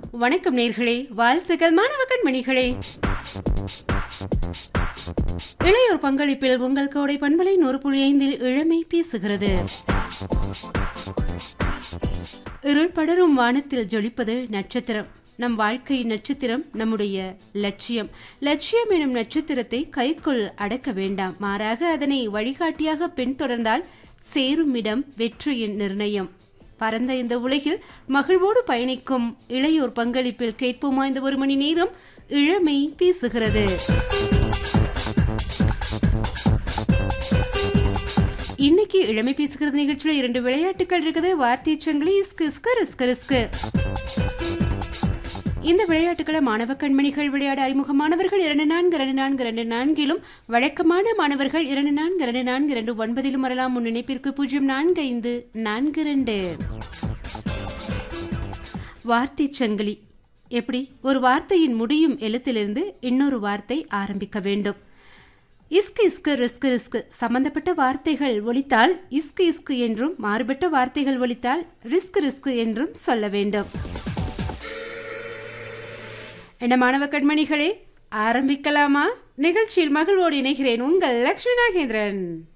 வணக்கம் நேர்களே வாழ்த்துக்கள் மாணவ கண்மணிகளே இளையோர் பங்களிப்பில் உங்கள் கோடை பண்பலை நூறு புள்ளி ஐந்தில் இளமை பேசுகிறது இருள் படரும் வானத்தில் ஜொலிப்பது நட்சத்திரம் நம் வாழ்க்கை நட்சத்திரம் நம்முடைய லட்சியம் லட்சியம் எனும் நட்சத்திரத்தை கைக்குள் அடக்க வேண்டாம் மாறாக அதனை வழிகாட்டியாக பின்தொடர்ந்தால் சேரும் இடம் வெற்றியின் நிர்ணயம் பரந்த இந்த உலகில் மகிழ்வோடு பயணிக்கும் இளையோர் பங்களிப்பில் கேட்போமா இந்த ஒரு மணி நேரம் இளமை பேசுகிறது இன்னைக்கு இளமை பேசுகிறது நிகழ்ச்சியில இரண்டு விளையாட்டுகள் இருக்குது வார்த்தை சங்கிலி இஸ்கு இஸ்கு ரிஸ்கு ரிஸ்கு இந்த விளையாட்டுகளை மாணவ கண்மணிகள் விளையாட அறிமுகமானவர்கள் இரண்டு நான்கு இரண்டு நான்கு இரண்டு நான்கிலும் வழக்கமான மாணவர்கள் இரண்டு நான்கு இரண்டு நான்கு இரண்டு ஒன்பதிலும் வரலாம் முன் இணைப்பிற்கு பூஜ்ஜியம் நான்கு ஐந்து நான்கு இரண்டு வார்த்தை சங்கிலி எப்படி ஒரு வார்த்தையின் முடியும் எழுத்திலிருந்து இன்னொரு வார்த்தை ஆரம்பிக்க வேண்டும் இஸ்கு இஸ்கு ரிஸ்கு ரிஸ்கு சம்பந்தப்பட்ட வார்த்தைகள் ஒலித்தால் இஸ்கு இஸ்கு என்றும் மாறுபட்ட வார்த்தைகள் ஒலித்தால் ரிஸ்க் ரிஸ்க் என்றும் சொல்ல வேண்டும் என்ன மாணவ கண்மணிகளே ஆரம்பிக்கலாமா நிகழ்ச்சியில் மகிழ்வோடு இணைகிறேன் உங்கள் லக்ஷ்மி நாகேந்திரன்